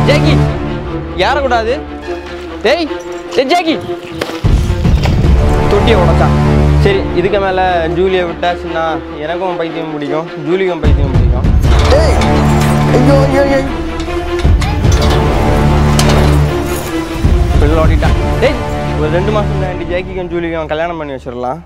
Jackie ஏறக்கூடாது டேய் டேய் Jackie தொட்டியை உடச்சான் சரி இதுக்கு மேலே ஜூலியை விட்டாச்சுன்னா எனக்கும் பைத்தியம் பிடிக்கும் ஜூலிக்கும் பைத்தியம் பிடிக்கும் ஏய் ஐயோ ஐயோ ஐயோ வெளில ஓடிட்டான் டேய் ஒரு ரெண்டு மாதம் தாண்டி ஜாக்கிக்கும் ஜூலிக்கும் கல்யாணம் பண்ணி வச்சிடலாம்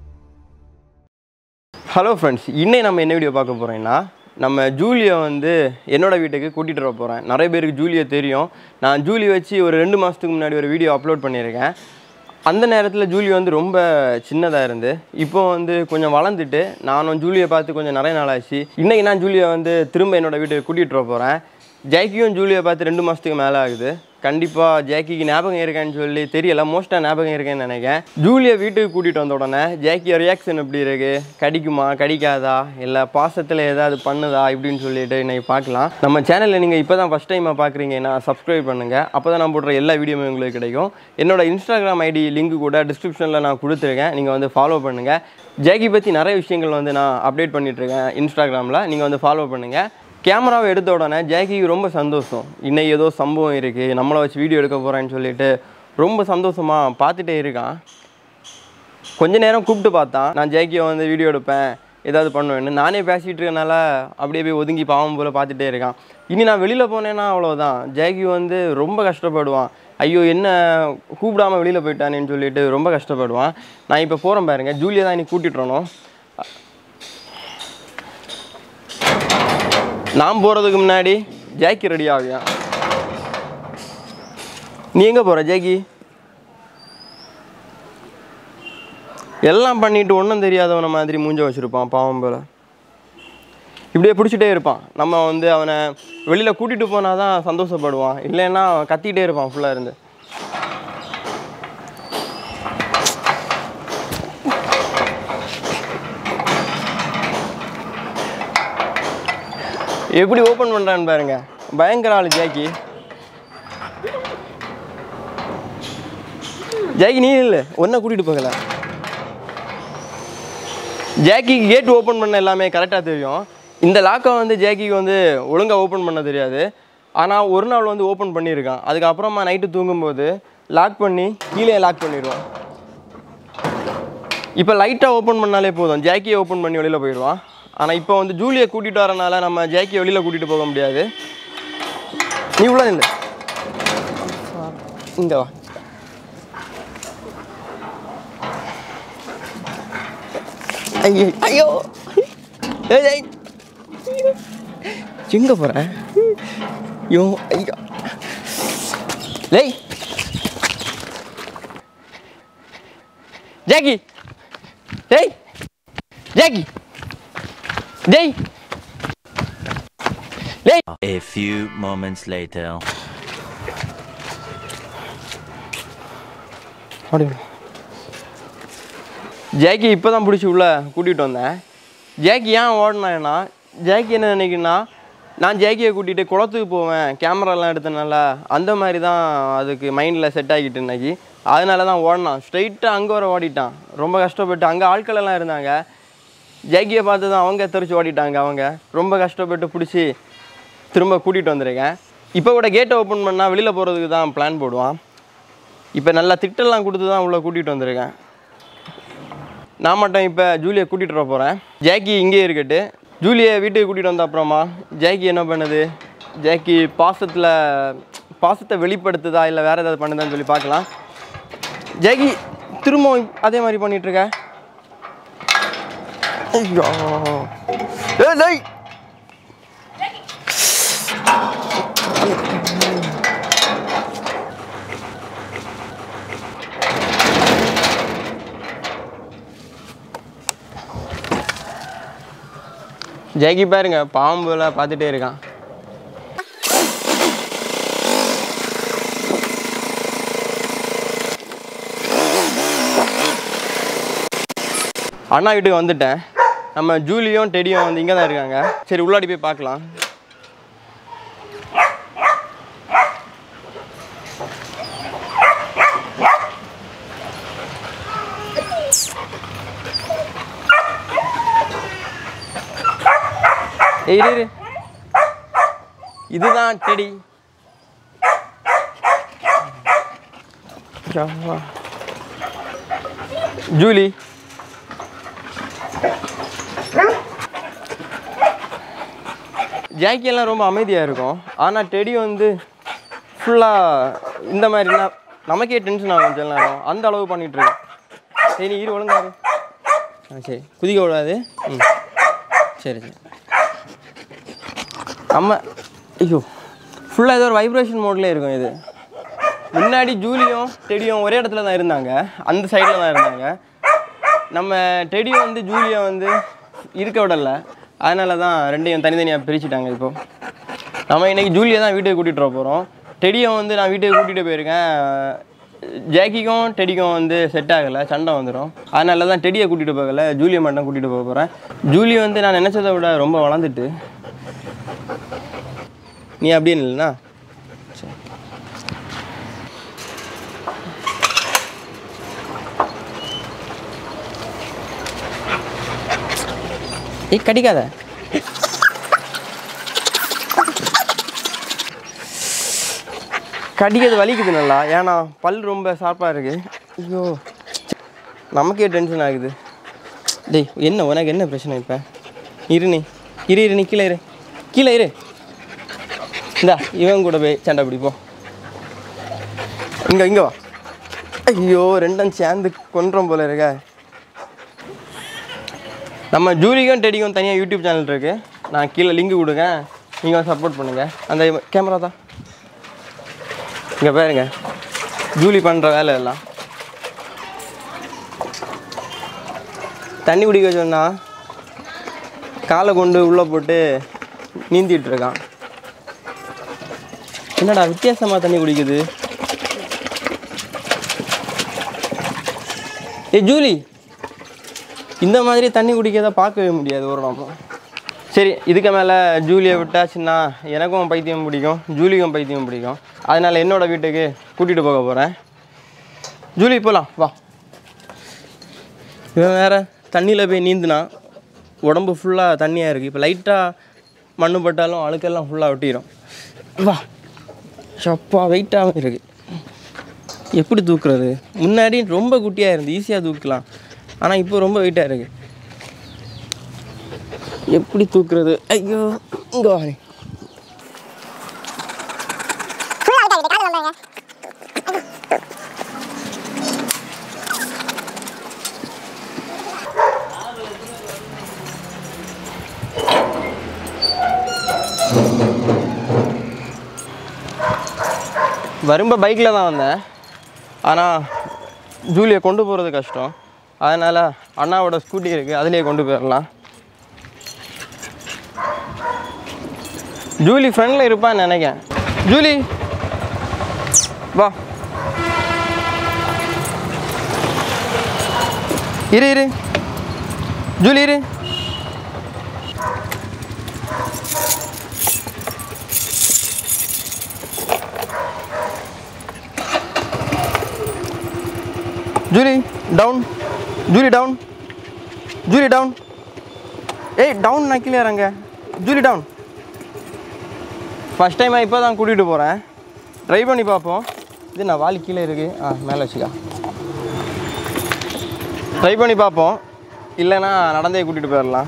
ஹலோ ஃப்ரெண்ட்ஸ் இன்னைக்கு நம்ம என்ன வீடியோ பார்க்க போகிறோம்னா நம்ம ஜூலியை வந்து என்னோட வீட்டுக்கு கூட்டிகிட்டு வர போகிறேன் நிறைய பேருக்கு ஜூலியை தெரியும் நான் ஜூலி வச்சு ஒரு ரெண்டு மாதத்துக்கு முன்னாடி ஒரு வீடியோ அப்லோட் பண்ணியிருக்கேன் அந்த நேரத்தில் ஜூலி வந்து ரொம்ப சின்னதாக இருந்து இப்போ வந்து கொஞ்சம் வளர்ந்துட்டு நானும் ஜூலியை பார்த்து கொஞ்சம் நிறைய நாள் ஆச்சு இன்றைக்கி நான் ஜூலியை வந்து திரும்ப என்னோட வீட்டுக்கு கூட்டிகிட்டு வர போகிறேன் ஜாக்கியும் ஜூலியை பார்த்து ரெண்டு மாதத்துக்கு மேலே ஆகுது கண்டிப்பாக ஜாக்கிக்கு ஞாபகம் இருக்கேன்னு சொல்லி தெரியல மோஸ்ட்டாக ஞாபகம் இருக்கேன்னு நினைக்கிறேன் ஜூலியை வீட்டுக்கு கூட்டிகிட்டு வந்த உடனே ஜாக்கியோட ரியாக்ஷன் எப்படி இருக்கு கடிக்குமா கடிக்காதா இல்லை பாசத்தில் ஏதாவது பண்ணுதா இப்படின்னு சொல்லிட்டு இன்னைக்கு பார்க்கலாம் நம்ம சேனலில் நீங்கள் இப்போ தான் ஃபஸ்ட் டைமாக பார்க்குறீங்கன்னா சப்ஸ்கிரைப் பண்ணுங்கள் அப்போ தான் நான் போடுற எல்லா வீடியோமே உங்களுக்கு கிடைக்கும் என்னோட இன்ஸ்டாகிராம் ஐடி லிங்க் கூட டிஸ்கிரிப்ஷனில் நான் கொடுத்துருக்கேன் நீங்கள் வந்து ஃபாலோ பண்ணுங்கள் ஜாக்கி பற்றி நிறைய விஷயங்கள் வந்து நான் அப்டேட் பண்ணிகிட்ருக்கேன் இன்ஸ்டாகிராமில் நீங்கள் வந்து ஃபாலோ பண்ணுங்கள் கேமராவை எடுத்த உடனே ஜாக்கிக்கு ரொம்ப சந்தோஷம் இன்னைக்கு ஏதோ சம்பவம் இருக்குது நம்மளை வச்சு வீடியோ எடுக்க போகிறேன்னு சொல்லிட்டு ரொம்ப சந்தோஷமாக பார்த்துட்டே இருக்கான் கொஞ்ச நேரம் கூப்பிட்டு பார்த்தான் நான் ஜாக்கியை வந்து வீடியோ எடுப்பேன் ஏதாவது பண்ணுவேன்னு நானே பேசிகிட்டு இருக்கனால அப்படியே போய் ஒதுங்கி பாவம் போல் பார்த்துட்டே இருக்கான் இனி நான் வெளியில் போனேன்னா அவ்வளோதான் ஜாக்கி வந்து ரொம்ப கஷ்டப்படுவான் ஐயோ என்ன கூப்பிடாம வெளியில் போயிட்டானேன்னு சொல்லிட்டு ரொம்ப கஷ்டப்படுவான் நான் இப்போ போகிறேன் பாருங்க ஜூலியை தான் இன்னைக்கு கூட்டிகிட்டு வரணும் நான் போகிறதுக்கு முன்னாடி ஜாக்கி ரெடி ஆகுவேன் நீ எங்கே போகிற ஜாக்கி எல்லாம் பண்ணிட்டு ஒன்றும் தெரியாதவன மாதிரி மூஞ்ச வச்சுருப்பான் பாவம் போல இப்படியே பிடிச்சிட்டே இருப்பான் நம்ம வந்து அவனை வெளியில் கூட்டிகிட்டு போனால் தான் சந்தோஷப்படுவான் இல்லைன்னா அவன் கத்திக்கிட்டே இருப்பான் ஃபுல்லாக இருந்து எப்படி ஓப்பன் பண்ணுறான்னு பாருங்க பயங்கர ஆள் ஜாக்கி ஜாக்கி நீ இல்லை ஒன்றை கூட்டிகிட்டு போகல ஜாக்கிக்கு கேட் ஓப்பன் பண்ண எல்லாமே கரெக்டாக தெரியும் இந்த லாக்கை வந்து ஜாக்கிக்கு வந்து ஒழுங்காக ஓப்பன் பண்ண தெரியாது ஆனால் ஒரு நாள் வந்து ஓப்பன் பண்ணியிருக்கான் அதுக்கப்புறமா நைட்டு தூங்கும்போது லாக் பண்ணி கீழே லாக் பண்ணிடுவான் இப்போ லைட்டாக ஓப்பன் பண்ணாலே போதும் ஜாக்கியை ஓப்பன் பண்ணி வெளியில் போயிடுவான் ஆனால் இப்போ வந்து ஜூலியை கூட்டிகிட்டு வரனால நம்ம ஜாக்கியை வெளியில் கூட்டிகிட்டு போக முடியாது நீ உள்ள நில்லு இங்கே வா ஐயோ ஐயோ ஏய், ஏய். எங்க போற ஐயோ ஐயோ லேய் ஜாக்கி டேய் ஜாக்கி டேய் டேய் A few moments later. அப்படி வா. ஜாக்கி இப்போ தான் பிடிச்சி உள்ள கூட்டிகிட்டு வந்தேன் ஜாக்கி ஏன் ஓடினேன்னா ஜாக்கி என்ன நினைக்குன்னா நான் ஜாக்கியை கூட்டிகிட்டு குளத்துக்கு போவேன் கேமராலாம் எடுத்தனால அந்த மாதிரி தான் அதுக்கு மைண்டில் செட் ஆகிட்டு இன்னைக்கு அதனால தான் ஓடினான் ஸ்ட்ரைட்டாக அங்கே வர ஓடிட்டான் ரொம்ப கஷ்டப்பட்டு அங்கே ஆட்கள் எல்லாம் இருந்தாங்க ஜாக்கியை பார்த்து தான் அவங்க தெரிச்சு ஓடிட்டாங்க அவங்க ரொம்ப கஷ்டப்பட்டு பிடிச்சி திரும்ப கூட்டிகிட்டு வந்திருக்கேன் இப்போ கூட கேட்டை ஓப்பன் பண்ணால் வெளியில் போகிறதுக்கு தான் பிளான் போடுவான் இப்போ நல்லா திட்டெல்லாம் கொடுத்து தான் உள்ளே கூட்டிகிட்டு வந்திருக்கேன் நான் மட்டும் இப்போ ஜூலியை கூட்டிகிட்டு வர போகிறேன் ஜாக்கி இங்கேயே இருக்கட்டு ஜூலியை வீட்டுக்கு கூட்டிகிட்டு வந்த அப்புறமா ஜாக்கி என்ன பண்ணுது ஜாக்கி பாசத்தில் பாசத்தை வெளிப்படுத்துதா இல்லை வேறு ஏதாவது பண்ணுதான்னு சொல்லி பார்க்கலாம் ஜாக்கி திரும்ப அதே மாதிரி பண்ணிட்டு இருக்க ஐயோ ஏய், டேய். ஜாக்கி பாருங்க பாம்புல பார்த்துட்டே இருக்கான் அண்ணா வீட்டுக்கு வந்துட்டேன் நம்ம ஜூலியும் டெடியும் வந்து இங்கே தான் இருக்காங்க சரி உள்ளாடி போய் பார்க்கலாம் ஏய் இரு, இரு இதுதான் டெடி ஷாவா. ஜூலி ஜாக்கி எல்லாம் ரொம்ப அமைதியாக இருக்கும் ஆனால் டெடி வந்து ஃபுல்லாக இந்த மாதிரினா நமக்கே டென்ஷன் ஆகும் சில நேரம் அந்த அளவு பண்ணிட்டு இருக்கோம் சரி நீ இரு ஒழுங்கா இரு. ஆ சரி குதிக்க விடாது ம் சரி சரி நம்ம ஐயோ ஃபுல்லாக ஏதோ ஒரு வைப்ரேஷன் மோட்லேயே இருக்கும் இது முன்னாடி ஜூலியும் டெடியும் ஒரே இடத்துல தான் இருந்தாங்க அந்த சைடில் தான் இருந்தாங்க நம்ம டெடியும் வந்து ஜூலியை வந்து இருக்க விடல அதனால தான் ரெண்டையும் தனித்தனியாக பிரிச்சுட்டாங்க இப்போ நம்ம இன்னைக்கு ஜூலியை தான் வீட்டுக்கு கூட்டிகிட்டு வர போகிறோம் டெடியும் வந்து நான் வீட்டுக்கு கூட்டிகிட்டு போயிருக்கேன் ஜாக்கிக்கும் டெடிக்கும் வந்து செட் ஆகலை சண்டை வந்துடும் அதனால தான் டெடியை கூட்டிகிட்டு போகல ஜூலியை மட்டும் கூட்டிகிட்டு போக போகிறேன் ஜூலி வந்து நான் நினச்சதை விட ரொம்ப வளர்ந்துட்டு நீ அப்படின்னு இல்லைண்ணா ஏய் கடிக்காத கடிக்கிறது வலிக்குது நல்லா ஏன்னா பல் ரொம்ப ஷார்ப்பாக இருக்கு ஐயோ நமக்கே டென்ஷன் ஆகுது டேய் என்ன உனக்கு என்ன பிரச்சனை இப்போ இரு நீ இரு இரு நீ கீழே இரு கீழே இரு இந்தா இவன் கூட போய் சண்டை பிடிப்போம் இங்கே இங்கே வா ஐயோ ரெண்டும் சேர்ந்து கொன்றோம் போல இருக்க நம்ம ஜூலிக்கும் டெடிக்கும் தனியாக யூடியூப் சேனல் இருக்குது நான் கீழே லிங்க் கொடுங்க நீங்கள் சப்போர்ட் பண்ணுங்கள் அந்த கேமரா தான் இங்கே பாருங்க ஜூலி பண்ணுற வேலை எல்லாம் தண்ணி குடிக்க சொன்னா காலை கொண்டு உள்ளே போட்டு நீந்திட்டு இருக்கான் என்னடா வித்தியாசமாக தண்ணி குடிக்குது ஏ ஜூலி இந்த மாதிரி தண்ணி குடிக்கிறத பார்க்கவே முடியாது ஒரு நாளும் சரி இதுக்கு மேலே ஜூலியை விட்டாச்சுன்னா எனக்கும் பைத்தியம் பிடிக்கும் ஜூலிக்கும் பைத்தியம் பிடிக்கும் அதனால் என்னோட வீட்டுக்கு கூட்டிகிட்டு போக போகிறேன் ஜூலி போகலாம் வா இவன் வேற தண்ணியில் போய் நீந்தினா உடம்பு ஃபுல்லாக தண்ணியாக இருக்குது இப்போ லைட்டாக மண்ணு பட்டாலும் அழுக்கெல்லாம் ஃபுல்லாக ஒட்டிடும் வா சப்பா வெயிட்டாகவும் இருக்குது எப்படி தூக்குறது முன்னாடி ரொம்ப குட்டியாக இருந்து ஈஸியாக தூக்கலாம் ஆனால் இப்போ ரொம்ப வெயிட்டாக இருக்கு எப்படி தூக்குறது ஐயோ இங்கே வாங்க வரும்போது பைக்கில் தான் வந்தேன் ஆனால் ஜூலியை கொண்டு போகிறது கஷ்டம் அதனால் அண்ணாவோட ஸ்கூட்டி இருக்குது அதுலேயே கொண்டு போயிடலாம் ஜூலி ஃப்ரெண்டில் இருப்பான்னு நினைக்கிறேன் ஜூலி வா இரு இரு ஜூலி இரு Julie down Julie down Julie down ஏய் டவுன் நான் கீழே இறங்க ஜூலி டவுன் ஃபஸ்ட் டைம் இப்போ தான் கூட்டிகிட்டு போகிறேன் ட்ரை பண்ணி பார்ப்போம் இது நான் வாலி கீழே இருக்கு ஆ மேலே வச்சுக்கா ட்ரை பண்ணி பார்ப்போம் இல்லைன்னா நடந்தே கூட்டிகிட்டு போயிடலாம்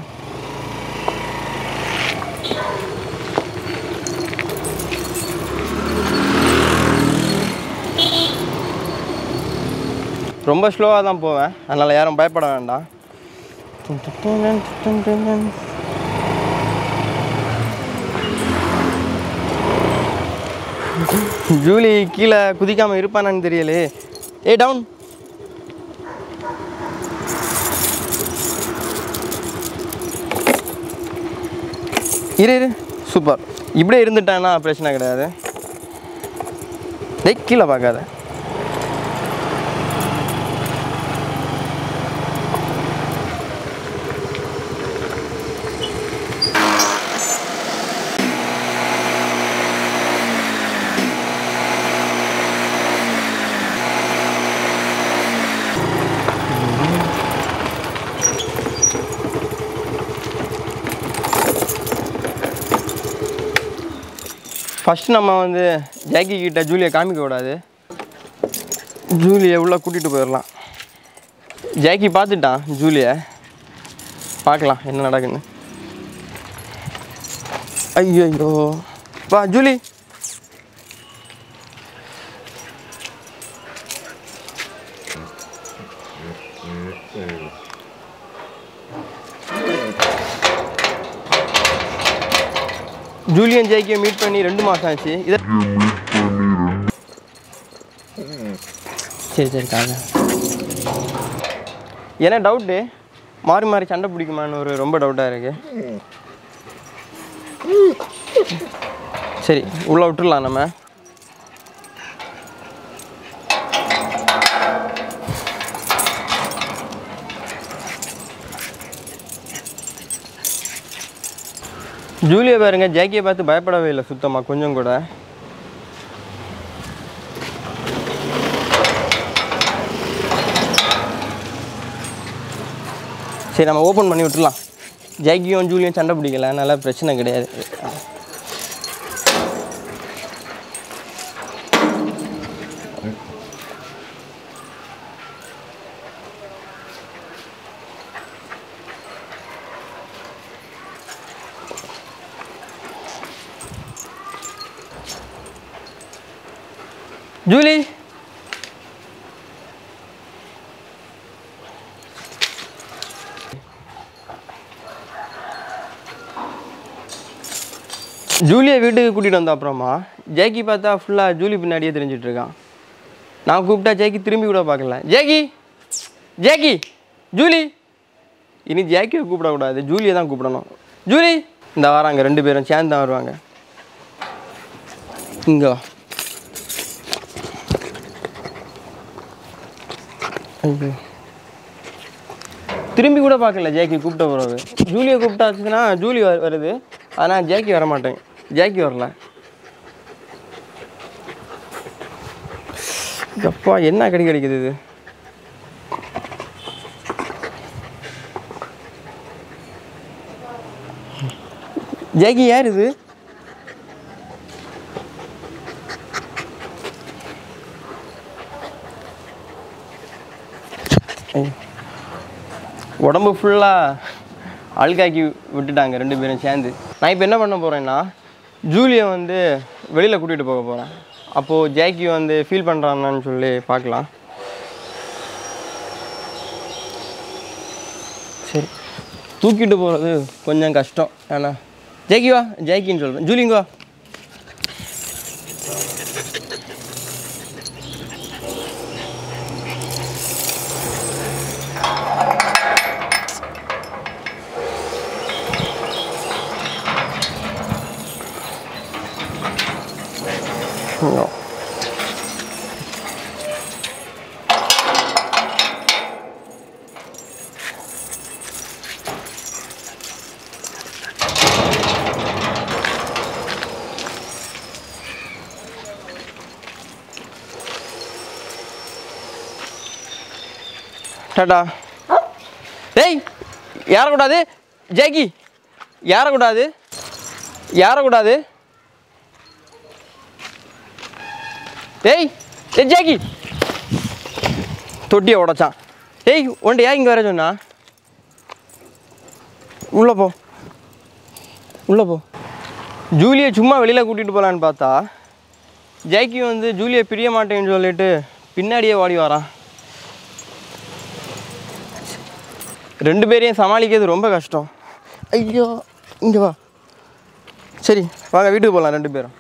ரொம்ப ஸ்லோவாக தான் போவேன் அதனால் யாரும் பயப்பட வேண்டாம் ஜூலி கீழே குதிக்காமல் இருப்பானான்னு தெரியலே ஏ டவுன் இரு இரு சூப்பர் இப்படியே இருந்துட்டான்னா பிரச்சனை கிடையாது டேய் கீழே பார்க்காத ஃபஸ்ட் நம்ம வந்து ஜாக்கி கிட்ட ஜூலியை காமிக்க கூடாது ஜூலியை உள்ள கூட்டிகிட்டு போயிடலாம் ஜாக்கி பார்த்துட்டான் ஜூலியை பார்க்கலாம் என்ன நடக்குன்னு ஐயோ வா ஜூலி ஜூலியன் ஜெய்க்கியை மீட் பண்ணி ரெண்டு மாதம் ஆச்சு இதை சரி சரி காங்க என்ன டவுட்டு மாறி மாறி சண்டை பிடிக்குமான்னு ஒரு ரொம்ப டவுட்டாக இருக்கு சரி உள்ளே விட்டுடலாம் நம்ம ஜூலியை பாருங்க ஜாக்கியை பார்த்து பயப்படவே இல்லை சுத்தமாக கொஞ்சம் கூட சரி நம்ம ஓப்பன் பண்ணி விட்டுலாம் ஜாக்கியும் ஜூலியும் சண்டை பிடிக்கல அதனால பிரச்சனை கிடையாது ஜூலி ஜூலியை வீட்டுக்கு கூட்டிகிட்டு வந்த அப்புறமா ஜேக்கி பார்த்தா ஃபுல்லாக ஜூலி பின்னாடியே தெரிஞ்சிட்டு இருக்கான் நான் கூப்பிட்டா ஜேக்கி திரும்பி கூட பார்க்கல ஜேக்கி ஜேக்கி ஜூலி இனி ஜேக்கியை கூப்பிடக்கூடாது ஜூலியை தான் கூப்பிடணும் ஜூலி இந்த வராங்க ரெண்டு பேரும் சேர்ந்து தான் வருவாங்க இங்கே வா ஐயோ திரும்பி கூட பார்க்கல ஜேக்கி கூப்பிட்ட பிறகு ஜூலியை கூப்பிட்டாச்சுன்னா ஜூலி வ- வருது ஆனால் ஜேக்கி வர மாட்டேங்க ஜேக்கி வரல எப்பா என்ன கடி கிடைக்குது இது ஜேக்கி யார் இது ஐயோ. உடம்பு ஃபுல்லாக அழுக்காக்கி விட்டுட்டாங்க ரெண்டு பேரும் சேர்ந்து நான் இப்போ என்ன பண்ண போகிறேன்னா ஜூலியை வந்து வெளியில் கூட்டிகிட்டு போக போகிறேன் அப்போது ஜாக்கி வந்து ஃபீல் பண்ணுறான்னு சொல்லி பார்க்கலாம் சரி தூக்கிட்டு போகிறது கொஞ்சம் கஷ்டம் ஏன்னா ஜேக்கி வா ஜேக்கின்னு சொல்கிறேன் ஜூலிங்க வா No. டாடா டேய் ஏறக்கூடாது ஜாக்கி ஏறக்கூடாது ஏறக்கூடாது டேய் டேய் ஜாக்கி தொட்டியை உடைச்சான் டேய் உன்ட்ட ஏன் இங்கே வர சொன்னா உள்ளே போ உள்ளே போ ஜூலியை சும்மா வெளியில் கூட்டிகிட்டு போகலான்னு பார்த்தா ஜாக்கி வந்து ஜூலியை பிரிய மாட்டேன்னு சொல்லிட்டு பின்னாடியே ஓடி வரான் ரெண்டு பேரையும் சமாளிக்கிறது ரொம்ப கஷ்டம் ஐயோ இங்கே வா சரி வாங்க வீட்டுக்கு போகலாம் ரெண்டு பேரும்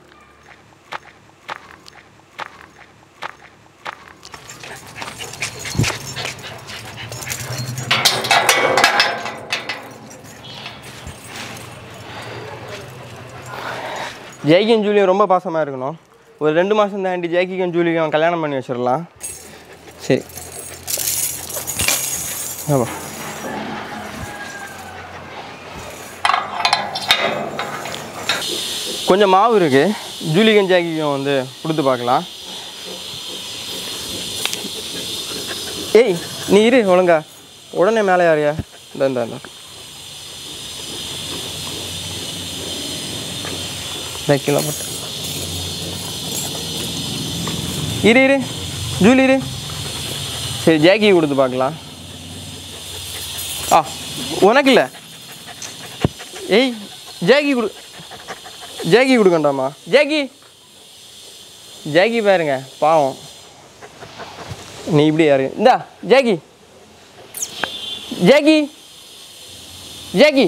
ஜெய்கியும் ஜூலியும் ரொம்ப பாசமாக இருக்கணும் ஒரு ரெண்டு மாதம் தாண்டி ஜெய்கிக்கும் ஜூலிக்கும் கல்யாணம் பண்ணி வச்சிடலாம் சரி ஆமாம் கொஞ்சம் மாவு இருக்குது ஜூலிக்கும் ஜாக்கிக்கும் வந்து கொடுத்து பார்க்கலாம் ஏய் நீ இரு ஒழுங்கா உடனே மேலே யாரையா இந்த இந்த இந்த இந்த கீழே போட்டு இரு இரு ஜூலி இரு சரி ஜாக்கி கொடுத்து பார்க்கலாம் ஆ உனக்கு இல்லை ஏய் ஜாக்கி கொடு ஜாக்கி கொடுக்கண்டாமா ஜாக்கி ஜாக்கி பாருங்க பாவம் நீ இப்படி யாரு இந்தா ஜாக்கி ஜாக்கி ஜாக்கி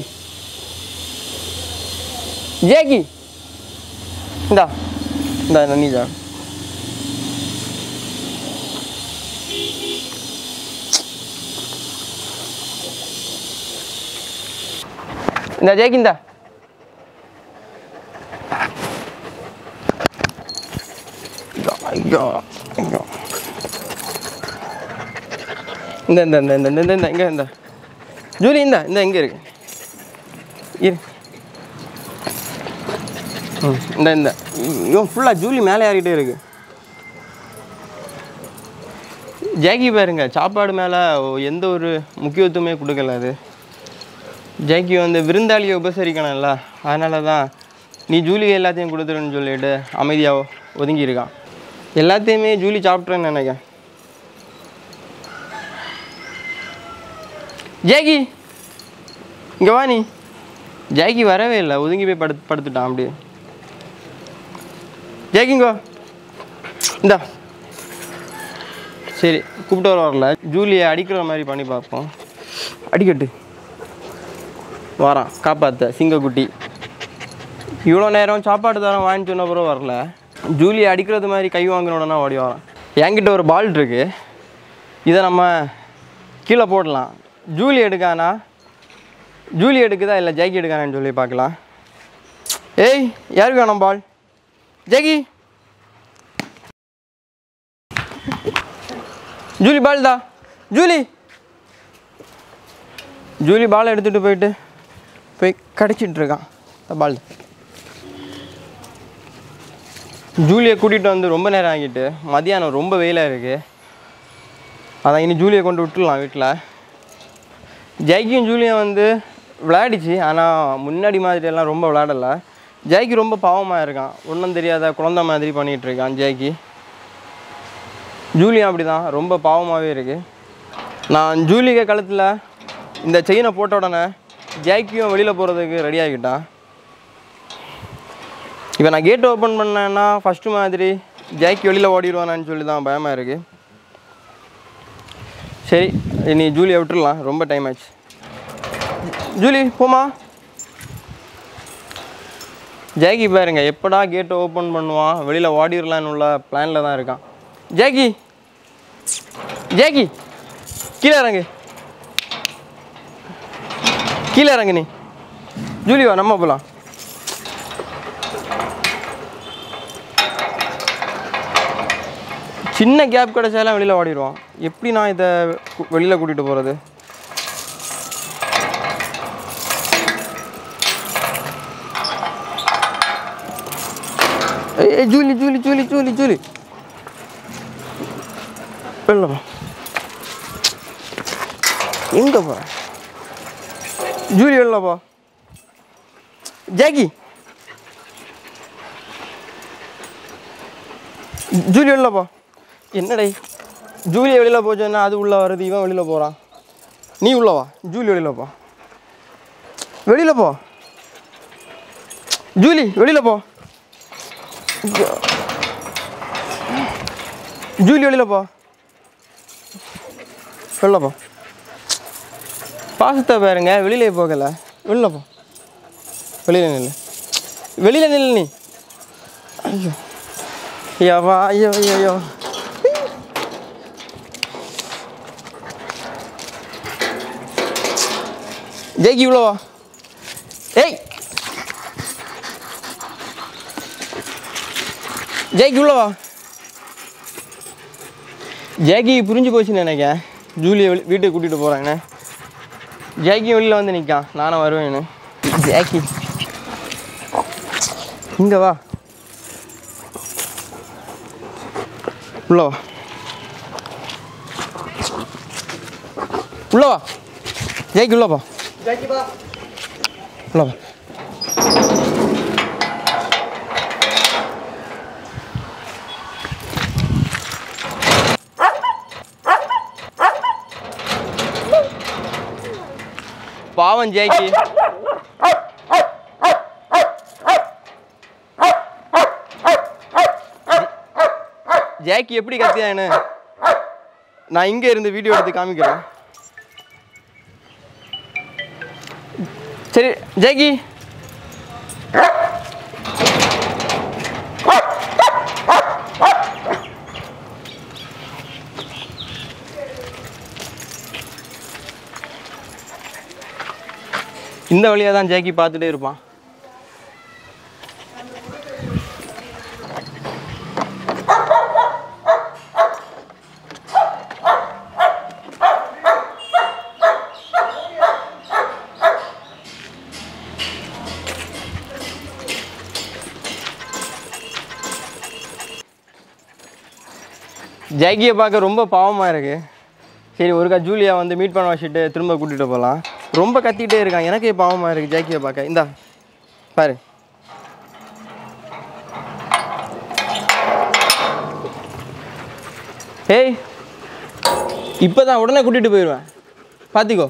ஜாக்கி இந்தா இந்தா நீ ஜா இந்த ஜாக்கி இந்தா ஐயோ ஐயோ இந்த இந்த இந்த இந்த இந்த இந்த இங்கே இந்த ஜூலி இந்த இந்த எங்கே இருக்கு இரு ம் இந்த இந்த இவன் ஃபுல்லாக ஜூலி மேலே ஏறிட்டே இருக்கு ஜாக்கி பாருங்க சாப்பாடு மேலே எந்த ஒரு முக்கியத்துவமே கொடுக்கல அது ஜாக்கி வந்து விருந்தாளியை உபசரிக்கணும்ல அதனால தான் நீ ஜூலி எல்லாத்தையும் கொடுத்துருன்னு சொல்லிட்டு அமைதியாக ஒதுங்கியிருக்கான் எல்லாத்தையுமே ஜூலி சாப்பிட்றேன்னு நினைக்கிறேன் ஜாக்கி இங்கே வா நீ ஜாக்கி வரவே இல்லை ஒதுங்கி போய் படுத்து படுத்துட்டான் அப்படியே ஜாக்கிங்கோ இந்தா சரி கூப்பிட்டு வர வரல ஜூலியை அடிக்கிற மாதிரி பண்ணி பார்ப்போம் அடிக்கட்டு வரான் காப்பாற்ற சிங்கக்குட்டி இவ்வளோ நேரம் சாப்பாடு தரம் வாங்கி சொன்ன பிறகு வரல ஜூலியை அடிக்கிறது மாதிரி கை வாங்கின உடனே ஓடி வரான் என்கிட்ட ஒரு பால் இருக்கு இதை நம்ம கீழே போடலாம் ஜூலி எடுக்கானா ஜூலி எடுக்குதா இல்லை ஜாக்கி எடுக்கானான்னு சொல்லி பார்க்கலாம் ஏய் யாருக்கு வேணும் பால் ஜாக்கி ஜூலி பால் தா ஜூலி ஜூலி பால் எடுத்துகிட்டு போயிட்டு போய் கடிச்சிட்டு இருக்கான் பால் ஜூலியை கூட்டிகிட்டு வந்து ரொம்ப நேரம் ஆகிட்டு மதியானம் ரொம்ப வெயிலாக இருக்குது அதான் இனி ஜூலியை கொண்டு விட்டுடலாம் வீட்டில் ஜெய்க்கும் ஜூலியும் வந்து விளையாடிச்சு ஆனால் முன்னாடி மாதிரி எல்லாம் ரொம்ப விளையாடலை ஜெய்க்கு ரொம்ப பாவமாக இருக்கான் ஒன்றும் தெரியாத குழந்த மாதிரி பண்ணிகிட்டு இருக்கான் ஜெய்க்கு ஜூலியும் அப்படி தான் ரொம்ப பாவமாகவே இருக்குது நான் ஜூலிக கழுத்தில் இந்த செயினை போட்ட உடனே ஜாக்கியும் வெளியில் போகிறதுக்கு ரெடி ஆகிட்டான் இப்போ நான் கேட் ஓப்பன் பண்ணேன்னா ஃபஸ்ட்டு மாதிரி ஜாக்கி வெளியில் ஓடிடுவானான்னு சொல்லி தான் பயமாக இருக்குது சரி நீ ஜூலியை விட்டுடலாம் ரொம்ப டைம் ஆச்சு ஜூலி போமா ஜாக்கி பாருங்க எப்படா கேட்டை ஓப்பன் பண்ணுவான் வெளியில் ஓடிடலான்னு உள்ள பிளானில் தான் இருக்கான் ஜாக்கி ஜாக்கி கீழே இறங்கு கீழே இறங்கு நீ ஜூலி வா நம்ம போகலாம் சின்ன கேப் கிடைச்சாலும் வெளியில் ஓடிடுவான் எப்படி நான் இதை வெளியில் கூட்டிகிட்டு போகிறது ஏய் Julie Julie Julie Julie Julie வெளில வா எங்கே போ ஜூலி வெளில போ ஜாக்கி ஜூலி வெளில போ என்னடே ஜூலியை வெளியில் போச்சோன்னா அது உள்ளே வருது இவன் வெளியில் போகிறான் நீ உள்ள வா ஜூலி வெளியில் போ வெளியில் போ ஜூலி வெளியில் போ ஐயோ. ஜூலி வெளியில் போ வெளில போ பாசத்தை பாருங்க வெளியிலே போகலை வெளில போ வெளியில் நில்லு வெளியில் நில்லு நீ ஐயோ ஐயாவா ஐயோ ஐயோ ஐயோ ஜெய்கி இவ்வளோ வா ஏய் ஜெய்கி இவ்வளோ வா ஜேகி புரிஞ்சு போச்சுன்னு நினைக்கிறேன் ஜூலியை வெளி வீட்டுக்கு கூட்டிகிட்டு போகிறாங்கண்ணே ஜேக்கியும் வெளியில் வந்து நிற்கான் நானும் வருவேன்னு ஜேக்கி இங்கே வா உள்ள வா உள்ள வா ஜெய்க்கு உள்ள வா உள்ள வா பாவம் ஜேக்கி ஜேக்கி எப்படி கத்தியானு நான் இங்கே இருந்து வீடியோ எடுத்து காமிக்கிறேன் சரி ஜேக்கி இந்த வழியாக தான் ஜேக்கி பார்த்துட்டே இருப்பான் ஜாக்கியை பார்க்க ரொம்ப பாவமாக இருக்கு சரி ஒருக்கா ஜூலியா வந்து மீட் பண்ண வச்சுட்டு திரும்ப கூட்டிகிட்டு போகலாம் ரொம்ப கத்திட்டே இருக்கான் எனக்கே பாவமாக இருக்குது ஜாக்கியை பார்க்க இந்தா பாரு ஏய் இப்போ தான் உடனே கூட்டிகிட்டு போயிடுவேன் பார்த்திக்கோ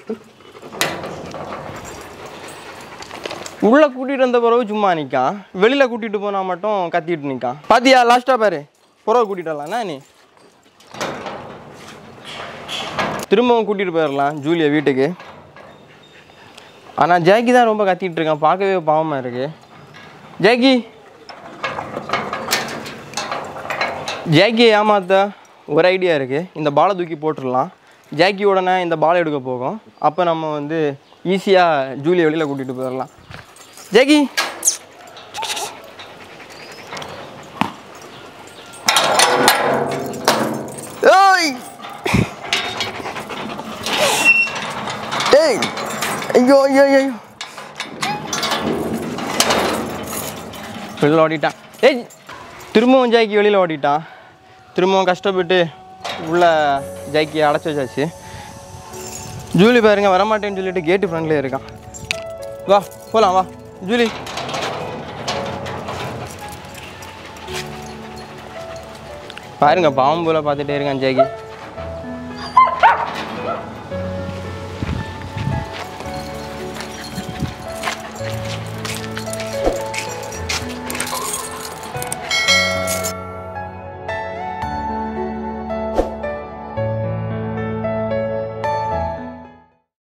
உள்ளே கூட்டிகிட்டு வந்த பிறகு சும்மா நிற்கான் வெளியில் கூட்டிகிட்டு போனால் மட்டும் கத்திட்டு நிற்கான் பாத்தியா லாஸ்ட்டாக பாரு புறவை கூட்டிகிட்டு வரலாம்னா நீ திரும்பவும் கூட்டிகிட்டு போயிடலாம் ஜூலியா வீட்டுக்கு ஆனால் ஜாக்கி தான் ரொம்ப கத்திட்டு இருக்கான் பார்க்கவே பாவமாக இருக்கு ஜாக்கி ஜாக்கியை ஏமாத்த ஒரு ஐடியா இருக்குது இந்த பாலை தூக்கி போட்டுடலாம் ஜாக்கி உடனே இந்த பாலை எடுக்க போகும் அப்போ நம்ம வந்து ஈஸியாக ஜூலியை வெளியில் கூட்டிகிட்டு போயிடலாம் ஜாக்கி ஏய் ஏய் ஐயோ ஐயோ ஐயோ வெளியில் ஓடிட்டான் ஏய் திரும்பவும் ஜாக்கி வெளியில் ஓடிட்டான் திரும்பவும் கஷ்டப்பட்டு உள்ள ஜாக்கியை அடைச்சி வச்சாச்சு ஜூலி பாருங்க வரமாட்டேன்னு சொல்லிட்டு கேட்டு ஃப்ரெண்ட்லேயே இருக்கான் வா போகலாம் வா ஜூலி பாருங்க பாம்பு போல பார்த்துட்டே இருக்கான் ஜாக்கி